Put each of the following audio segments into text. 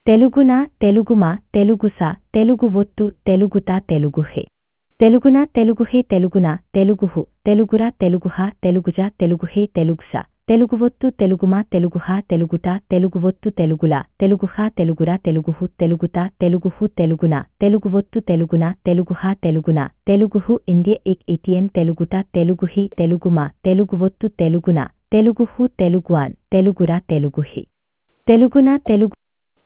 తెలుగున తెలుగుమ తెలుగుస తెలుగు ఒత్తు తెలుగుత తెలుగుహే తెలుగున తెలుగుహే తెలుగున తెలుగుహు తెలుగుర తెలుగుహ తెలుగుజ తెలుగుహే తెలుగుస తెలుగు ఒత్తు తెలుగుమ తెలుగుహ తెలుగుట తెలుగు ఒత్తు తెలుగుల తెలుగుహ తెలుగుర తెలుగుహు తెలుగుత తెలుగుహు తెలుగున తెలుగు ఒత్తు తెలుగున తెలుగుహ తెలుగున తెలుగుహు ఇండియ ఇక్ ఇటియన్ తెలుగుట తెలుగుహి తెలుగుమ తెలుగు ఒత్తు తెలుగున తెలుగుహు తెలుగువాన్ తెలుగుర తెలుగుహి తెలుగున తెలుగు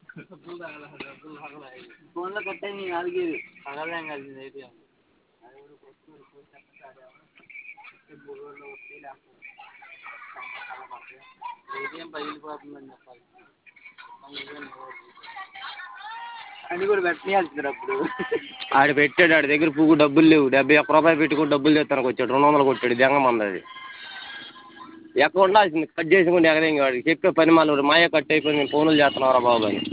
ఫోన్లో కట్ అయింది నాలుగు ఇది పగలేం కలిసింది ఏటీఎం ఏటీఎం పగిలిపోతుందని చెప్పాలి అని కూడా పెట్టాల్సింది అప్పుడు ఆడు పెట్టాడు ఆడి దగ్గర పువ్వు డబ్బులు లేవు డెబ్బై ఒక్క రూపాయి పెట్టి కూడా డబ్బులు తెస్తానికి వచ్చాడు రెండు వందలు కొట్టాడు దెంగ మంది అది ఎక్కడ ఉండాల్సింది కట్ చేసి కూడా ఎగరేం వాడికి చెప్పే పని మాలోడు మాయే కట్ అయిపోయింది మేము ఫోన్లు చేస్తున్నావురా బాబు అని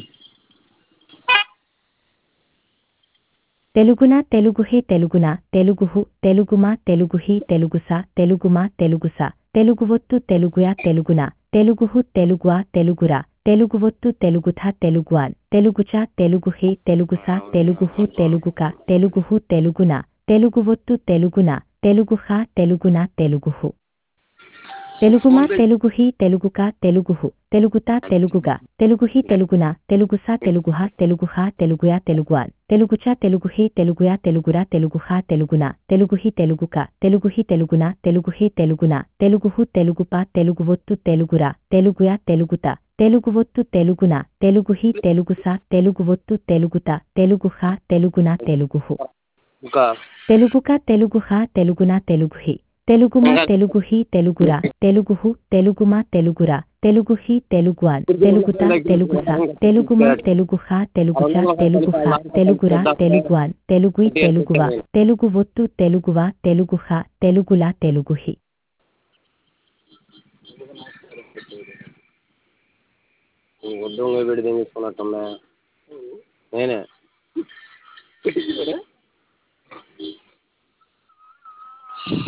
తెలుగున తెలుగుహే తెలుగున తెలుగుహు తెలుగుమ తెలుగుహి తెలుగుస తెలుగుమ తెలుగుస తెలుగువొత్తు తెలుగుయ తెలుగున తెలుగుహు తెలుగువ తెలుగుర తెలుగువొత్తు తెలుగుథ తెలుగువాన్ తెలుగుచ తెలుగుహే తెలుగుస తెలుగుహు తెలుగుక తెలుగుహు తెలుగున తెలుగువొత్తు తెలుగున తెలుగుహ తెలుగున తెలుగుహు తెలుగుమ తెలుగుహి తెలుగుక తెలుగుహు తెలుగుత తెలుగుగా తెలుగుహి తెలుగున తెలుగుస తెలుగుహ తెలుగుహ తెలుగుయ తెలుగువాన్ తెలుగుచ తెలుగుహే తెలుగుయ తెలుగుర తెలుగుహ తెలుగున తెలుగుహి తెలుగుక తెలుగుహి తెలుగున తెలుగుహే తెలుగున తెలుగుహు తెలుగుప తెలుగువొత్తు తెలుగుర తెలుగుయ తెలుగుత తెలుగువొత్తు తెలుగున తెలుగుహి తెలుగుస తెలుగువొత్తు తెలుగుత తెలుగుహ తెలుగున తెలుగుహు ఇంకా తెలుగుక తెలుగుహ తెలుగున తెలుగుహి తెలుగుమ తెలుగుహి తెలుగుర తెలుగుహు తెలుగుమ తెలుగుర తెలుగుహి తెలుగువాన్ తెలుగుత తెలుగుస తెలుగుమ తెలుగుహ తెలుగుచ తెలుగుహ తెలుగుర తెలుగువాన్ తెలుగుయి తెలుగువ తెలుగు ఒత్తు తెలుగువ తెలుగుహ తెలుగుల తెలుగుహి ఉద్యోగం పెడితే తీసుకున్నట్టున్నా నేనే